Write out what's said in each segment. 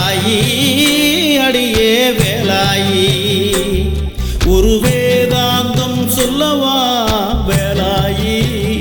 வேலாயி அடியே வேலாயி ஒரு வேதாந்தம் சொல்லவா வேலாயி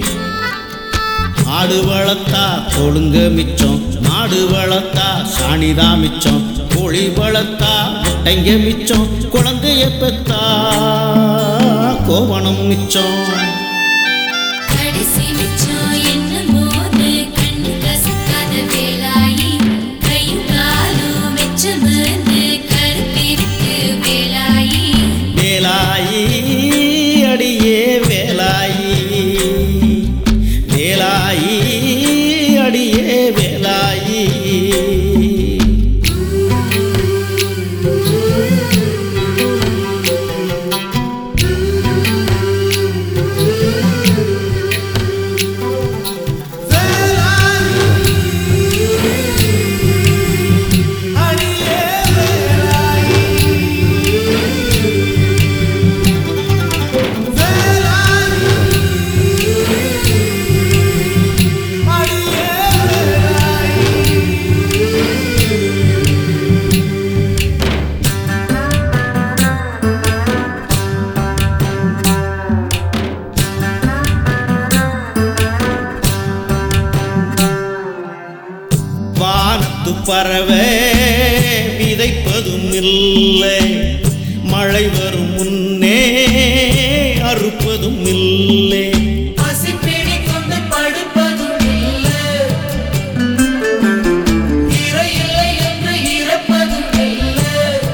ஆடு வளர்த்தா கொழுங்க மிச்சம் மாடு வளர்த்தா சாணிதா மிச்சம் கோழி வளர்த்தா முட்டைங்க மிச்சம் குழந்தைய பெத்தா கோவணம் மிச்சம் கடைசி மிச்சம் என்னமோது கண்ணு கசக்காத வேலாயி கையும் காலும் மிச்சமந்து கருத்திருக்கு வேலாயி வேலாயி அடியே வேலாயி வேலாயி அடியே வேலாயி வானத்து பறவை விதைப்பதும் இல்லை மழை வரும் முன்னே அறுப்பதும் இல்லை பசிப்பிடி கொண்டு படுப்பதும் இல்லை இறை இல்லை என்று இறப்பதும் இல்லை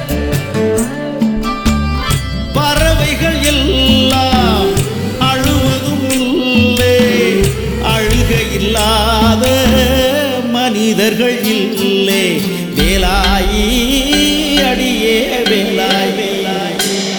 பறவைகள் எல்லாம் அழுவதும் இல்லை அழுக இல்லாத மனிதர்கள் இல்லை வேலாயி அடியே வேலாய் வேலாய்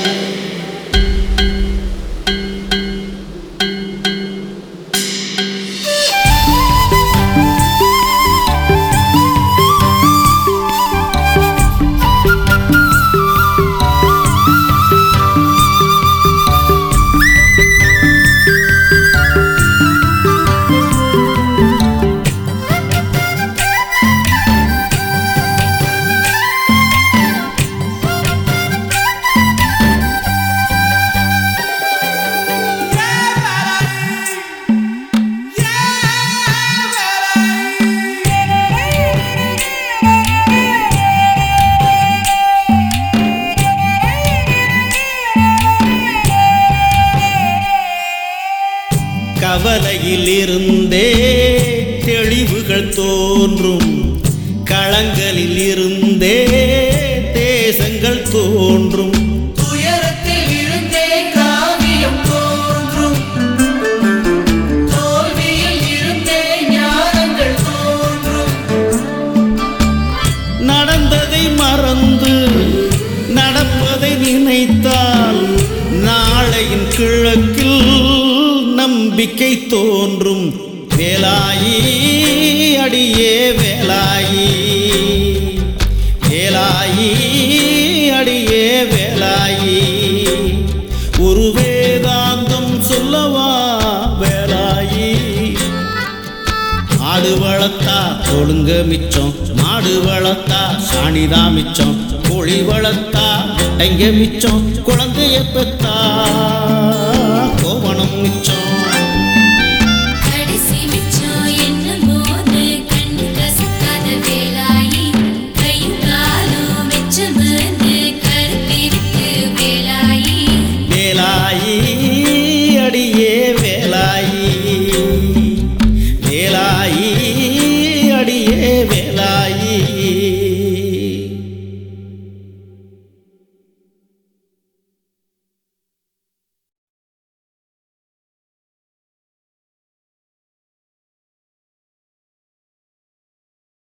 கவலையில் இருந்தே தெளிவுகள் தோன்றும் களங்களில் இருந்தே தேசங்கள் தோன்றும் துயரத்தில் இருந்தே காவியம் தோன்றும் தோல்வியில் இருந்தே ஞானங்கள் தோன்றும் நடந்ததை மறந்து நடப்பதை நினைத்தால் நாளையின் கிழக்கில் நம்பிக்கை தோன்றும் வேலாயி அடியே வேலாயி வேலாயி அடியே வேலாயி ஒரு வேதாந்தம் சொல்லவா வேலாயி ஆடு வளர்த்தா கொழுங்க மிச்சம் மாடு வளர்த்தா சாணிதா மிச்சம் கோழி வளர்த்தா முட்டைங்க மிச்சம் குழந்தைய பெத்தா